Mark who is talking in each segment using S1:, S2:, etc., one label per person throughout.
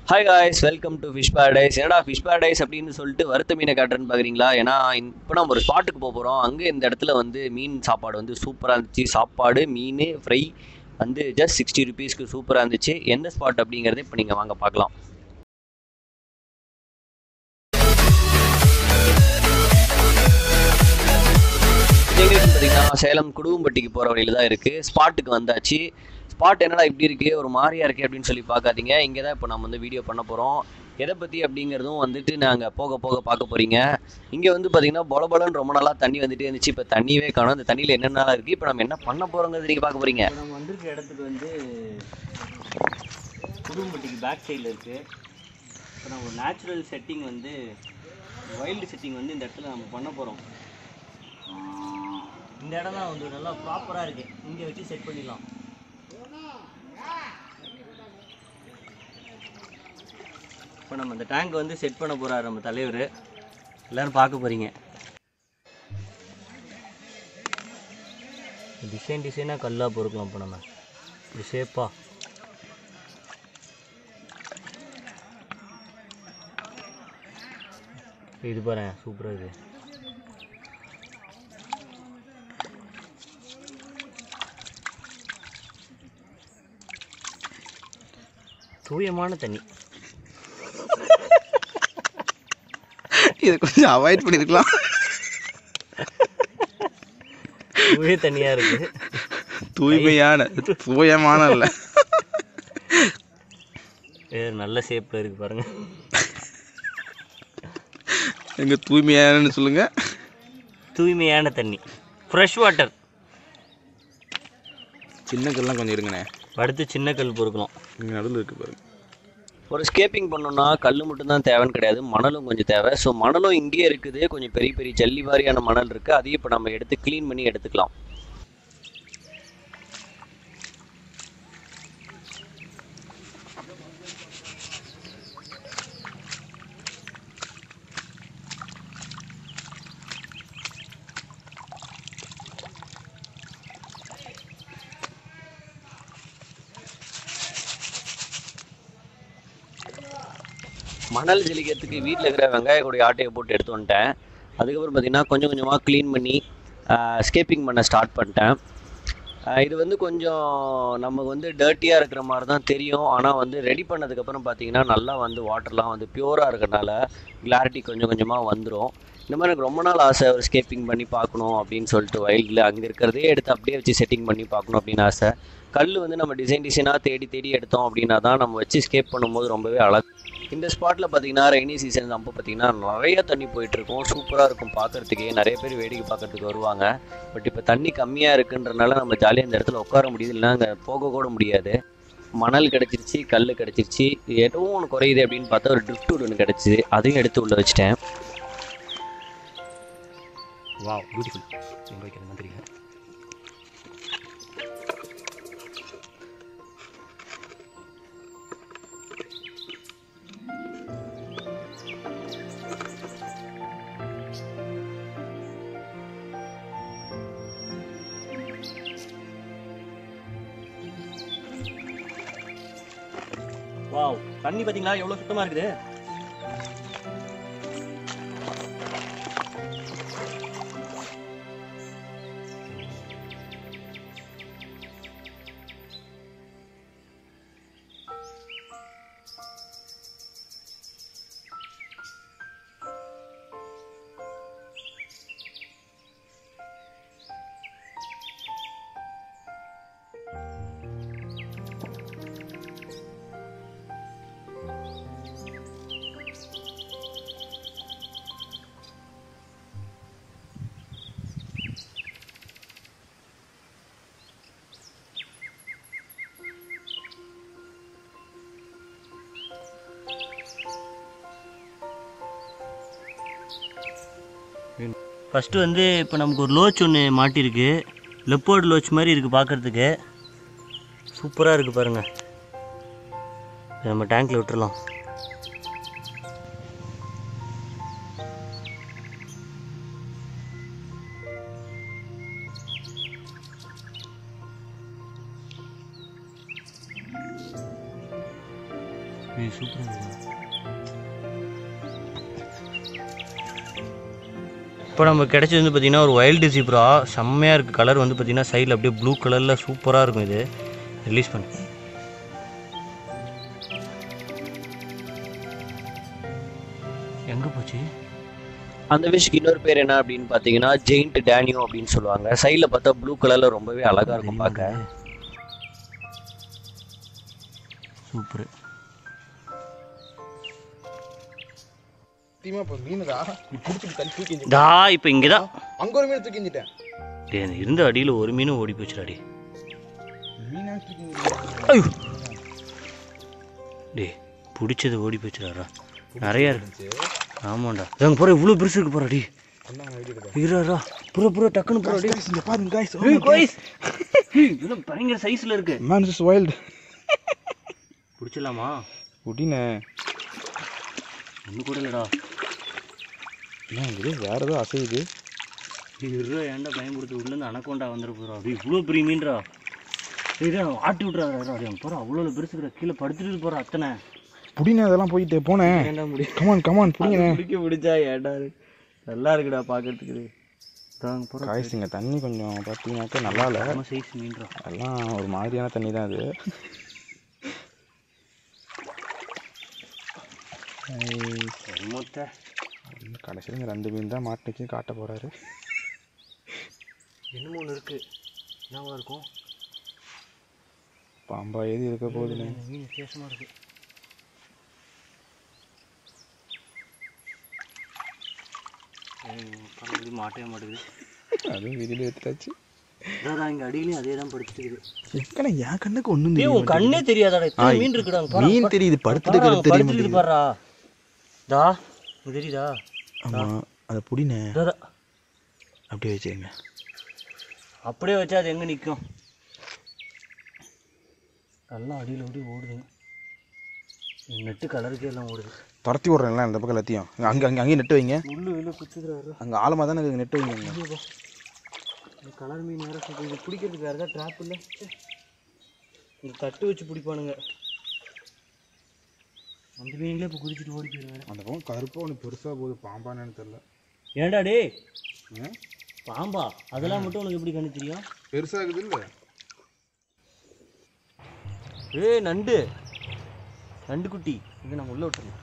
S1: Hi guys welcome to fish paradise என்னடா fish paradise அப்படின்னு சொல்லிட்டு வறுத்த மீனை காட்டுறேன்னு பார்க்குறீங்களா ஏன்னா இப்போ நம்ம ஒரு ஸ்பாட்டுக்கு போக போகிறோம் அங்கே இந்த இடத்துல வந்து மீன் சாப்பாடு வந்து சூப்பராக இருந்துச்சு சாப்பாடு மீன் ஃப்ரை வந்து ஜஸ்ட் சிக்ஸ்டி ருபீஸ்க்கு சூப்பராக இருந்துச்சு எந்த ஸ்பாட் அப்படிங்கிறத இப்போ நீங்கள் வாங்க பார்க்கலாம் எங்கே பார்த்தீங்கன்னா சேலம் குடும்பப்பட்டிக்கு போகிற வழியில் தான் இருக்குது ஸ்பாட்டுக்கு வந்தாச்சு ஸ்பாட் என்னடா இப்படி இருக்கு ஒரு மாதிரியா இருக்கு அப்படின்னு சொல்லி பார்க்காதீங்க இங்கே தான் இப்போ நம்ம வந்து வீடியோ பண்ண போகிறோம் எதை பற்றி அப்படிங்கிறதும் வந்துட்டு நாங்கள் போக போக பார்க்க போகிறீங்க இங்கே வந்து பார்த்தீங்கன்னா பொல பொலன்னு ரொம்ப நாளாக தண்ணி வந்துட்டே இருந்துச்சு இப்போ தண்ணியே காணும் அந்த தண்ணியில் என்னென்னலாம் இருக்குது இப்போ நம்ம என்ன பண்ண போகிறோங்கிறது நீங்கள் பார்க்க போகிறீங்க
S2: இப்போ நம்ம வந்திருக்க இடத்துக்கு வந்து குடும்பட்டிக்கு பேக் சைடில் இருக்குது இப்போ நம்ம ஒரு நேச்சுரல் செட்டிங் வந்து வைல்டு செட்டிங் வந்து இந்த இடத்துல நம்ம பண்ண போகிறோம் இந்த இடம் தான் வந்து நல்லா ப்ராப்பராக இருக்குது இங்கே வச்சு செட் பண்ணிடலாம் இப்போ நம்ம இந்த டேங்க் வந்து செட் பண்ண போகிறார் நம்ம தலைவர் எல்லோரும் பார்க்க போகிறீங்க டிசைன் டிசைனாக கல்லாக பொறுக்கலாம் இப்போ நம்ம இப்படி ஷேப்பாக இது பாரு சூப்பராக இது தூயமான தண்ணி
S3: இதை கொஞ்சம் அவாய்ட் பண்ணியிருக்கலாம்
S2: தூய தண்ணியாக இருக்குது
S3: தூய்மையான தூயமான இல்லை
S2: இது நல்ல ஷேப்பில் இருக்குது பாருங்கள்
S3: எங்க தூய்மையானன்னு சொல்லுங்க
S2: தூய்மையான தண்ணி ஃப்ரெஷ் வாட்டர்
S3: சின்ன கல்லாம் கொஞ்சம் இருங்கண்ணே
S2: அடுத்து சின்ன கல் பொறுக்கலாம்
S3: இங்கே நடுவில் இருக்கு பாருங்க
S1: ஒரு ஸ்கேப்பிங் பண்ணோம்னா கல் மட்டும்தான் தேவைன்னு கிடையாது மணலும் கொஞ்சம் தேவை ஸோ மணலும் இங்கேயே இருக்குது கொஞ்சம் பெரிய பெரிய ஜல்லி வாரியான மணல் இருக்குது அதையும் இப்போ நம்ம எடுத்து க்ளீன் பண்ணி எடுத்துக்கலாம் மணல் ஜலிக்கிறதுக்கு வீட்டில் இருக்கிற வெங்காய கூடிய ஆட்டையை போட்டு எடுத்து வந்துட்டேன் அதுக்கப்புறம் பார்த்தீங்கன்னா கொஞ்சம் கொஞ்சமாக க்ளீன் பண்ணி ஸ்கேப்பிங் பண்ண ஸ்டார்ட் பண்ணிட்டேன் ஆஹ் இது வந்து கொஞ்சம் நமக்கு வந்து டர்ட்டியாக இருக்கிற மாதிரி தான் தெரியும் ஆனால் வந்து ரெடி பண்ணதுக்கப்புறம் பார்த்தீங்கன்னா நல்லா வந்து வாட்டர்லாம் வந்து பியூராக இருக்கறனால கிளாரிட்டி கொஞ்சம் கொஞ்சமாக வந்துடும் இந்த மாதிரி எனக்கு ரொம்ப நாள் ஆசை ஒரு ஸ்கேப்பிங் பண்ணி பார்க்கணும் அப்படின்னு சொல்லிட்டு வயலில் அங்கே இருக்கிறதே எடுத்து அப்படியே வச்சு செட்டிங் பண்ணி பார்க்கணும் அப்படின்னு ஆசை கல் வந்து நம்ம டிசைன் டிசைனாக தேடி தேடி எடுத்தோம் அப்படின்னா தான் நம்ம வச்சு ஸ்கேப் பண்ணும்போது ரொம்பவே அழகு இந்த ஸ்பாட்டில் பார்த்தீங்கன்னா ரெய்னி சீசன் அப்போ பார்த்தீங்கன்னா நிறைய தண்ணி போயிட்டு இருக்கும் சூப்பராக இருக்கும் பார்க்கறதுக்கே நிறைய பேர் வேடிக்கை பார்க்கறதுக்கு வருவாங்க பட் இப்போ தண்ணி கம்மியாக இருக்குன்றனால நம்ம ஜாலியாக இந்த இடத்துல உட்கார முடியுது இல்லைன்னா அங்கே போக கூட முடியாது மணல் கிடச்சிருச்சு கல் கிடச்சிருச்சு எதுவும் ஒன்று குறையுது அப்படின்னு பார்த்தா ஒரு ட்ரிஃப்ட் ஒன்று கிடச்சிது அதையும் எடுத்து உள்ளே வச்சுட்டேன்
S2: வா பியூட்டிஃபுல் எங்கே வைக்கிறதுன்னு தெரியல வாவ் தண்ணி பார்த்தீங்களா எவ்வளோ சுத்தமாக இருக்குது ஃபஸ்ட்டு வந்து இப்போ நமக்கு ஒரு லோச் ஒன்று மாட்டியிருக்கு லெப்போர்டு லோச் மாதிரி இருக்குது பார்க்குறதுக்கு சூப்பராக இருக்குது பாருங்கள் இதை நம்ம டேங்க்கில் விட்டுறலாம் இது சூப்பராக இருக்கு இப்போ நம்ம கிடைச்சது வந்து பார்த்தீங்கன்னா ஒரு வைல்டு ஜீப்ரா செம்மையாக இருக்குது கலர் வந்து பார்த்தீங்கன்னா சைடில் அப்படியே ப்ளூ கலரில் சூப்பராக இருக்கும் இது ரிலீஸ் பண்ணு எங்கே போச்சு
S1: அந்த ஃபிஷ்க்கு இன்னொரு பேர் என்ன அப்படின்னு பார்த்தீங்கன்னா ஜெயிண்ட் டேனியோ அப்படின்னு சொல்லுவாங்க சைடில் பார்த்தா ப்ளூ கலரில் ரொம்பவே அழகாக இருக்கும் பார்க்க
S2: சூப்பர்
S3: சத்தியமா இப்போ மீனுடா நீ பிடிச்சிட்டு தள்ளி தூக்கி எறிஞ்சிட்ட.
S2: டா இப்போ இங்கே தான்
S3: அங்க ஒரு மீன் தூக்கி எறிஞ்சிட்டேன்
S2: டேய் அந்த இருந்த அடியில் ஒரு மீனும் ஓடி போச்சுடாடி
S3: மீனா தூக்கி எறிஞ்சிட்டேன்.
S2: ஐயோ டேய் பிடிச்சது ஓடி போச்சுடாரா நிறையா இருக்கு ஆமாண்டா அங்கே போகிற இவ்வளோ பெருசு இருக்கு போறாடி
S3: கொண்டாங்க, video எடுக்க.
S2: இருடா புற புற டக்குன்னு போறாடி
S3: Guys, இங்க பாருங்க guys. Oh
S2: ஏய்
S3: my God.
S2: கோய்ஸ் இதெல்லாம் பயங்கர சைஸில் இருக்கு
S3: Man, this is wild.
S2: பிடிச்சிடலாமா
S3: புடினே.
S2: ஒன்று கூட இல்லைடா
S3: என்ன இது வேற ஏதோ அசையுது
S2: இருடா ஏன்டா பயன்படுத்தி உள்ளேருந்து அனக்கோண்டா வந்துட போகிறா அப்படி இவ்வளோ பெரிய மீன்டா இதே ஆட்டி விட்றாரு அப்படி அவன் போகிறா அவ்வளோ பெருசுக்குற கீழே படுத்துட்டு போகிறா அத்தனை
S3: புடினே அதெல்லாம் போயிட்டு போனேன்
S2: ஏன்டா முடியும்
S3: கமான் கமான் புடிங்கண்ணே
S2: பிடிக்க பிடிச்சா ஏன்டா இது? நல்லா இருக்குடா பார்க்கறதுக்கு தாங்க போகிறோம்
S3: காய்ஸ் இங்க தண்ணி கொஞ்சம் பார்த்தீங்கன்னாக்கா நல்லா இல்லை
S2: நம்ம சைஸ் மீன்டா
S3: எல்லாம் ஒரு மாதிரியான தண்ணி தான் அது
S2: மொத்த
S3: கடைசியில் இங்கே ரெண்டு மீன் தான் மாட்டுச்சு காட்ட போறாரு
S2: என்னமோ ஒன்று இருக்கு என்னவா இருக்கும்
S3: பாம்பா ஏது இருக்க போகுதுன்னு
S2: இந்த மீன் வித்தியாசமாக இருக்கு ஏய், பரவாயில்ல, மாட்டவே மாட்டேங்குது
S3: அதுவும் வீடியோ எடுத்துட்டாச்சு
S2: அதான் இங்கே அடியிலையும் அதே தான் படுத்துட்டு இருக்குது
S3: எக்கண்ணே என் கண்ணுக்கு ஒன்றும்
S2: ஏய் உன் கண்ணே தெரியாதாடா இத்தனை மீன் இருக்குடா அங்க பாரு,
S3: மீன்
S2: பாரு.
S3: தெரியுது
S2: பாரு,
S3: படுத்துட்டு
S2: அங்க
S3: இருக்கிறது தெரிய
S2: படுத்துட்டு
S3: மாட்டேங்குது
S2: பாருடா தா உனக்கு தெரியுதா
S3: ஆமாம் அதை புடினே
S2: இதோ, இதோ.
S3: அப்படியே வச்சுருங்க
S2: அப்படியே வச்சா அது எங்கே நிற்கும் நல்லா அடியில் ஓடி ஓடுது நெட்டு கலருக்கே எல்லாம் ஓடுது
S3: துரத்தி விட்றேன்ல இந்த பக்கம் எல்லாத்தையும் அங்கே அங்கே அங்கேயும் நெட்டு வைங்க
S2: முள்ளு வெளில குத்துக்கிறாரு
S3: அங்கே ஆழமாக தானே இருக்குது நெட்டு வைங்க அங்க.
S2: இந்த கலர் மீன் வேறு சொல்லுது இது பிடிக்கிறதுக்கு வேறு ஏதாவது ட்ராப் இல்லை ச்சே. இந்த தட்டு வச்சு பிடிப்பானுங்க அந்த மீன்களே இப்போ குதிச்சுட்டு ஓடி போயிடுவாங்க
S3: அந்த பக்கம் கருப்பாக ஒன்று பெருசாக போகுது பாம்பானு தெரில
S2: ஏன்டா டேய் பாம்பா அதெல்லாம் மட்டும் உனக்கு எப்படி கண்ணு தெரியும்
S3: பெருசாக இருக்குது இல்லை
S2: ஏய் நண்டு நண்டு குட்டி இது நம்ம உள்ள விட்டுருலாம்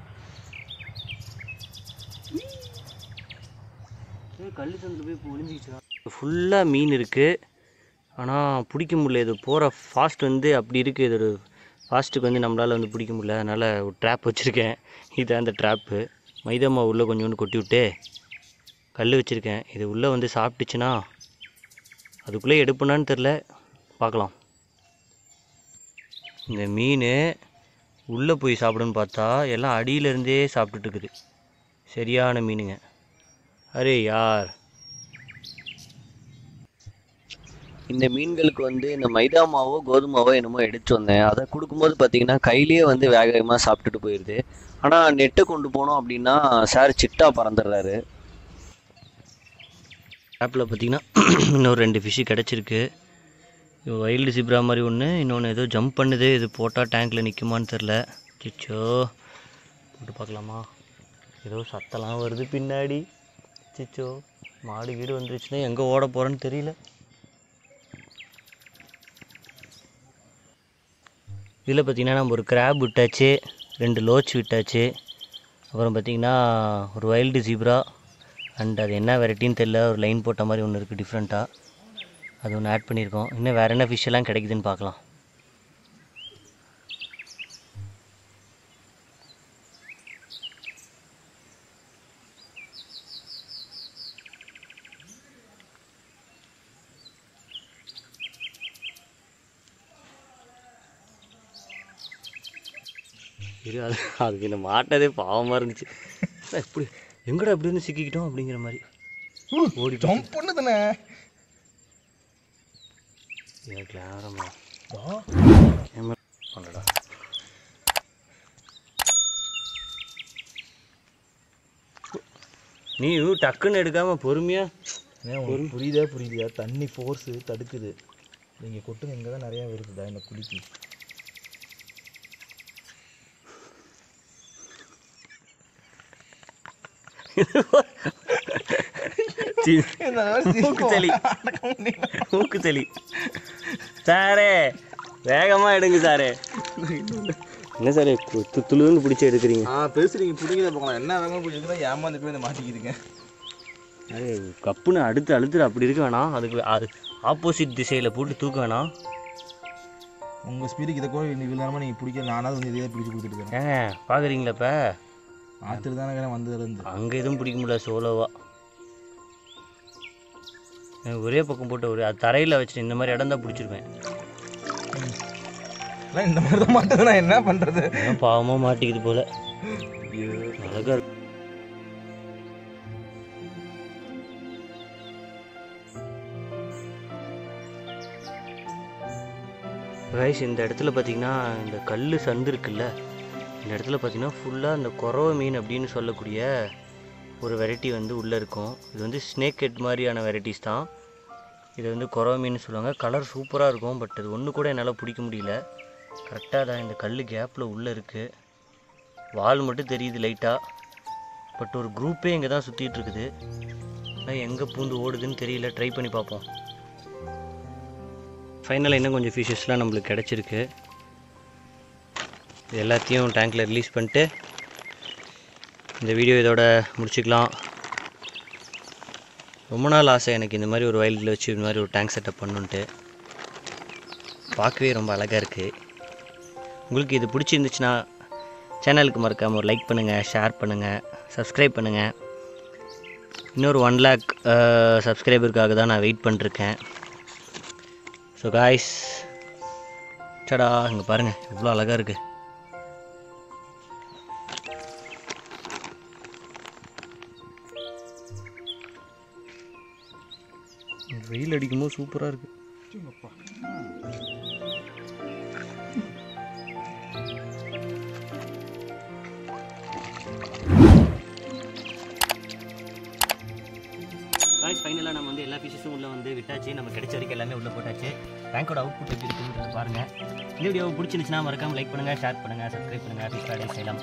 S2: ஏய் கள்ளி சந்தில் போய் இப்போ ஒளிஞ்சிக்கிச்சா ஃபுல்லாக மீன் இருக்குது ஆனால் பிடிக்க முடியல இது போகிற ஃபாஸ்ட் வந்து அப்படி இருக்குது இதோட ஃபாஸ்ட்டுக்கு வந்து நம்மளால் வந்து பிடிக்க முடியல அதனால் ஒரு ட்ராப் வச்சுருக்கேன் இது அந்த ட்ராப்பு மைதா மாவு உள்ளே கொஞ்சோண்டு கொட்டி விட்டு கல் வச்சுருக்கேன் இது உள்ளே வந்து சாப்பிட்டுச்சுன்னா அதுக்குள்ளே எடுப்பேனான்னு தெரில பார்க்கலாம் இந்த மீன் உள்ளே போய் சாப்பிடுன்னு பார்த்தா எல்லாம் அடியிலேருந்தே சாப்பிட்டுட்டு இருக்குது சரியான மீனுங்க அரே யார்
S1: இந்த மீன்களுக்கு வந்து இந்த மைதா மாவோ கோதுமாவோ என்னமோ எடுத்து வந்தேன் அதை கொடுக்கும்போது பார்த்தீங்கன்னா கையிலேயே வந்து வேக வேகமாக சாப்பிட்டுட்டு போயிடுது ஆனால் நெட்டை கொண்டு போனோம் அப்படின்னா சார் சிட்டா பறந்துடுறாரு
S2: ஆப்பில் பார்த்தீங்கன்னா இன்னொரு ரெண்டு ஃபிஷ்ஷு கிடச்சிருக்கு வைல்டு சிப்ரா மாதிரி ஒன்று இன்னொன்று ஏதோ ஜம்ப் பண்ணுது இது போட்டால் டேங்க்கில் நிற்குமான்னு தெரில சிச்சோ போட்டு பார்க்கலாமா ஏதோ சத்தலாம் வருது பின்னாடி சிச்சோ மாடு வீடு வந்துருச்சுன்னா எங்கே ஓட போகிறேன்னு தெரியல இதில் பார்த்தீங்கன்னா நம்ம ஒரு கிராப் விட்டாச்சு ரெண்டு லோச் விட்டாச்சு அப்புறம் பார்த்தீங்கன்னா ஒரு வைல்டு ஜீப்ரா அண்ட் அது என்ன வெரைட்டின்னு தெரில ஒரு லைன் போட்ட மாதிரி ஒன்று இருக்குது டிஃப்ரெண்ட்டாக அது ஒன்று ஆட் பண்ணியிருக்கோம் இன்னும் வேறு என்ன ஃபிஷ் எல்லாம் கிடைக்குதுன்னு பார்க்கலாம் இரு அது அதுக்கு இந்த மாட்டதே பாவமாக இருந்துச்சு அண்ணா, இப்படி எங்கடா இப்படி இருந்து சிக்கிக்கிட்டோம் அப்படிங்கிற மாதிரி ஓடி
S3: ஜம்ப் பண்ணுதுண்ணே
S2: கேமரா பண்ணடா நீ டக்குன்னு எடுக்காம பொறுமையா
S3: உங்களுக்கு புரியுதா புரியலையா தண்ணி ஃபோர்ஸு தடுக்குது நீங்கள் கொட்டுங்க இங்கே தான் நிறையா வருதுதா இந்த குளிக்கு
S2: சி- மூக்கு சளி மூக்கு சளி சாரே வேகமா எடுங்க சாரே என்ன சாரே கு- துளுன்னு பிடிச்சி எடுக்கிறீங்க
S3: ஆ பெருசு நீங்கள் பிடிக்கிறத பார்க்கலாம் என்ன வேகமாக பிடிச்சிருந்தா ஏமாந்து போய் இந்த மாட்டிக்கிதுங்க
S2: அரே கப்புன்னு அடுத்து அழுத்துட்டு அப்படி இருக்க வேணாம் அதுக்கு அது ஆப்போசிட் திசையில் போட்டு தூக்க வேணாம்
S3: உங்கள் ஸ்பீடுக்கு இதை கூட இவ்வளோ நேரமாக நீங்கள் பிடிக்க நானாவது வந்து இதே பிடிச்சி கொடுத்துட்டு இருக்கேன்
S2: ஏங்க பார்க்குறீங்களா இப்போ
S3: ஆற்றுல தானே வந்ததுலேருந்து
S2: அங்கே எதுவும் பிடிக்க முடியல சோலோவா எனக்கு ஒரே பக்கம் போட்டு ஒரு அது தரையில் வச்சுட்டு இந்த மாதிரி இடம் தான் பிடிச்சிருப்பேன்
S3: ஆனால் இந்த மாதிரி தான் மாட்டது நான் என்ன பண்ணுறது
S2: அதான் பாவமாக மாட்டிக்குது போல அழகா இருக்கு ரைஸ் இந்த இடத்துல பார்த்தீங்கன்னா இந்த கல் சந்து இருக்குல்ல இந்த இடத்துல பார்த்தீங்கன்னா ஃபுல்லாக இந்த குறவ மீன் அப்படின்னு சொல்லக்கூடிய ஒரு வெரைட்டி வந்து உள்ளே இருக்கும் இது வந்து ஸ்னேக் ஹெட் மாதிரியான வெரைட்டிஸ் தான் இது வந்து குறவ மீன் சொல்லுவாங்க கலர் சூப்பராக இருக்கும் பட் அது ஒன்று கூட என்னால் பிடிக்க முடியல கரெக்டாக தான் இந்த கல் கேப்பில் உள்ளே இருக்குது வால் மட்டும் தெரியுது லைட்டாக பட் ஒரு குரூப்பே இங்கே தான் சுற்றிட்டு இருக்குது ஆனால் எங்கே பூந்து ஓடுதுன்னு தெரியல ட்ரை பண்ணி பார்ப்போம் ஃபைனலாக இன்னும் கொஞ்சம் ஃபிஷஸ்லாம் நம்மளுக்கு கிடச்சிருக்கு இது எல்லாத்தையும் டேங்க்கில் ரிலீஸ் பண்ணிட்டு இந்த வீடியோ இதோட முடிச்சுக்கலாம் ரொம்ப நாள் ஆசை எனக்கு இந்த மாதிரி ஒரு வயலில் வச்சு இந்த மாதிரி ஒரு டேங்க் செட்டப் பண்ணுன்ட்டு பார்க்கவே ரொம்ப அழகாக இருக்குது உங்களுக்கு இது பிடிச்சிருந்துச்சுன்னா சேனலுக்கு மறக்காமல் ஒரு லைக் பண்ணுங்கள் ஷேர் பண்ணுங்கள் சப்ஸ்கிரைப் பண்ணுங்கள் இன்னொரு ஒன் லேக் சப்ஸ்கிரைபருக்காக தான் நான் வெயிட் பண்ணிருக்கேன் ஸோ காய்ஸ் சடா இங்கே பாருங்கள் எவ்வளோ அழகாக இருக்குது வெயில் அடிக்கும்போது சூப்பராக இருக்குது காய்ஸ் ஃபைனலாக நம்ம வந்து எல்லா ஃபிஷஸும் உள்ளே வந்து விட்டாச்சு நம்ம கிடைச்ச வரைக்கும் எல்லாமே உள்ளே போட்டாச்சு பேங்கோட அவுட்புட் எப்படி இருக்குன்றது பாருங்கள் இந்த வீடியோ பிடிச்சிருந்துச்சுன்னா மறக்காம லைக் பண்ணுங்கள் ஷேர் பண்ணுங்கள் சப்ஸ்கிரைப் பண்ணுங்கள் ஃபிஷ் பேடை செய்யலாம்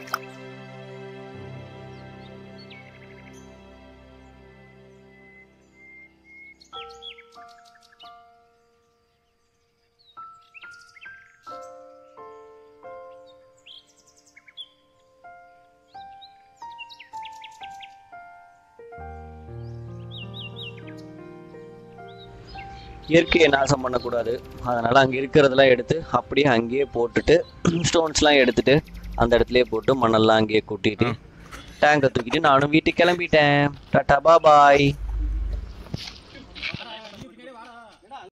S1: இயற்கையை நாசம் பண்ணக்கூடாது அதனால் அங்கே இருக்கிறதெல்லாம் எடுத்து அப்படியே அங்கேயே போட்டுட்டு ஸ்டோன்ஸ்லாம் எடுத்துட்டு அந்த இடத்துலயே போட்டு மணல்லாம் அங்கேயே கொட்டிட்டு டேங்கை தூக்கிட்டு நானும் வீட்டுக்கு கிளம்பிட்டேன் டாட்டா பாய்